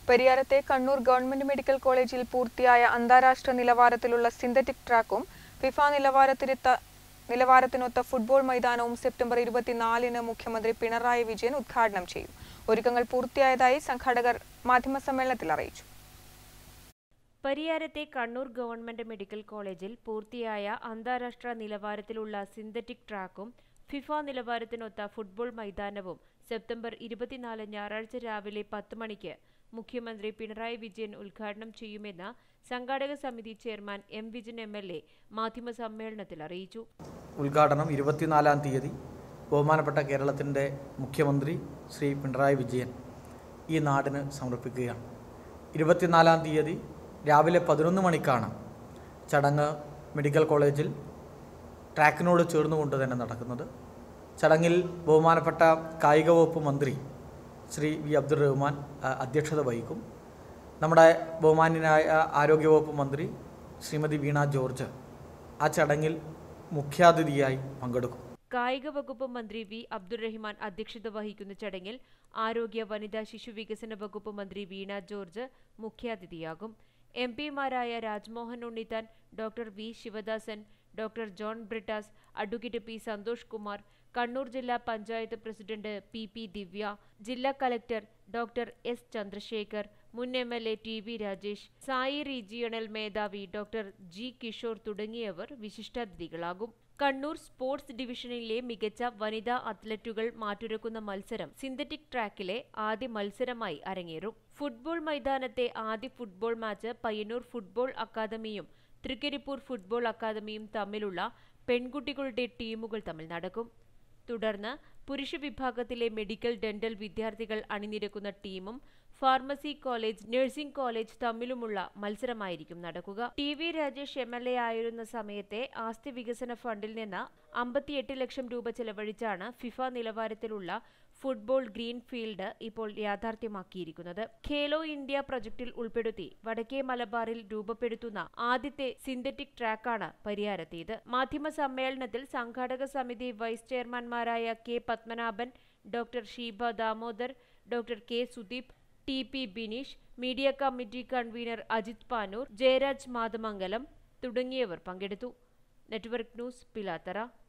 പരിയാരത്തെ Kannur government medical കോളേജിൽ പൂർത്തിയായ അന്താരാഷ്ട്ര നിലവാരത്തിലുള്ള സിന്തറ്റിക് ട്രാക്കും ഫിഫ നിലവാരത്തിരുത്ത നിലവാരത്തിനൊത്ത ഫുട്ബോൾ മൈതാനവും സെപ്റ്റംബർ ഇരുപത്തിനാലിന് മുഖ്യമന്ത്രി പിണറായി വിജയൻ ഉദ്ഘാടനം ചെയ്യും ഒരുക്കങ്ങൾ പൂർത്തിയായതായി സംഘാടകർ മാധ്യമസമ്മേളനത്തിൽ അറിയിച്ചു പരിയാരത്തെ കണ്ണൂർ ഗവൺമെന്റ് മെഡിക്കൽ കോളേജിൽ പൂർത്തിയായ അന്താരാഷ്ട്ര നിലവാരത്തിലുള്ള സിന്തറ്റിക് ട്രാക്കും ഫിഫ നിലവാരത്തിനൊത്ത ഫുട്ബോൾ മൈതാനവും സെപ്റ്റംബർ ഇരുപത്തിനാല് ഞായറാഴ്ച രാവിലെ പത്ത് മണിക്ക് മുഖ്യമന്ത്രി പിണറായി വിജയൻ ഉദ്ഘാടനം ചെയ്യുമെന്ന് സംഘാടക സമിതി chairman M Vijayan M L A മാധ്യമസമ്മേളനത്തിൽ അറിയിച്ചു ഉദ്ഘാടനം ഇരുപത്തിനാലാം തീയതി ബഹുമാനപ്പെട്ട കേരളത്തിൻ്റെ മുഖ്യമന്ത്രി ശ്രീ പിണറായി വിജയൻ ഈ നാടിന് സമർപ്പിക്കുകയാണ് ഇരുപത്തിനാലാം തീയതി രാവിലെ പതിനൊന്ന് മണിക്കാണ് ചടങ്ങ് മെഡിക്കൽ കോളേജിൽ ട്രാക്കിനോട് ചേർന്നുകൊണ്ട് തന്നെ നടക്കുന്നത് ചടങ്ങിൽ ബഹുമാനപ്പെട്ട കായിക വകുപ്പ് മന്ത്രി ശ്രീ വി അബ്ദുൾ റഹ്മാൻ ആ, അധ്യക്ഷത വഹിക്കും നമ്മുടെ ബഹുമാന്യനായ ആരോഗ്യവകുപ്പ് മന്ത്രി ശ്രീമതി വീണ ജോർജ് ആ ചടങ്ങിൽ മുഖ്യാതിഥിയായി പങ്കെടുക്കും കായിക വകുപ്പ് മന്ത്രി വി അബ്ദുറഹിമാൻ അധ്യക്ഷത വഹിക്കുന്ന ചടങ്ങിൽ ആരോഗ്യ വനിതാ ശിശു വികസന വകുപ്പ് മന്ത്രി വീണ ജോർജ് മുഖ്യാതിഥിയാകും എം പിമാരായ Rajmohan Unnithan doctor V Sivadasan doctor John Brittas advocate P Santhosh Kumar Kannur ജില്ലാ panchayat president P P Divya ജില്ലാ കലക്ടർ ഡോക്ടർ എസ് ചന്ദ്രശേഖർ മുൻ M L A T V Rajesh SAI regional മേധാവി ഡോക്ടർ ജി കിഷോർ തുടങ്ങിയവർ വിശിഷ്ടാതിഥികളാകും കണ്ണൂർ സ്പോർട്സ് ഡിവിഷനിലെ മികച്ച വനിതാ അത്ലറ്റുകൾ മാറ്റുരക്കുന്ന മത്സരം സിന്തറ്റിക് ട്രാക്കിലെ ആദ്യ മത്സരമായി അരങ്ങേറും ഫുട്ബോൾ മൈതാനത്തെ ആദ്യ ഫുട്ബോൾ മാച്ച് പയ്യന്നൂർ ഫുട്ബോൾ അക്കാദമിയും തൃക്കരിപ്പൂർ ഫുട്ബോൾ അക്കാദമിയും തമ്മിലുള്ള പെൺകുട്ടികളുടെ ടീമുകൾ തമ്മിൽ നടക്കും തുടർന്ന് പുരുഷ വിഭാഗത്തിലെ മെഡിക്കൽ ഡെന്റൽ വിദ്യാർത്ഥികൾ അണിനിരക്കുന്ന ടീമും ഫാർമസി കോളേജ് നഴ്സിംഗ് കോളേജ് തമ്മിലുമുള്ള മത്സരമായിരിക്കും നടക്കുക T V Rajesh M L A ആയിരുന്ന സമയത്തെ ആസ്തി വികസന ഫണ്ടിൽ നിന്ന് അമ്പത്തിയെട്ട് ലക്ഷം രൂപ ചെലവഴിച്ചാണ് ഫിഫ നിലവാരത്തിലുള്ള ഫുട്ബോൾ ഗ്രീൻ ഫീൽഡ് ഇപ്പോൾ യാഥാർത്ഥ്യമാക്കിയിരിക്കുന്നത് ഖേലോ ഇന്ത്യ പ്രൊജക്ടിൽ ഉൾപ്പെടുത്തി വടക്കേ മലബാറിൽ രൂപപ്പെടുത്തുന്ന ആദ്യത്തെ സിന്തറ്റിക് ട്രാക്കാണ് പരിയാരത്തേത് മാധ്യമ സമ്മേളനത്തിൽ സംഘാടക സമിതി വൈസ് ചെയർമാൻമാരായ K Padmanabhan doctor Sheeba Damodar doctor K Sudeep T P Bineesh media committee convener Ajith Panoor Jayaraj Mathamangalam തുടങ്ങിയവർ പങ്കെടുത്തു നെറ്റ്വർക്ക് ന്യൂസ് പിലാത്തറ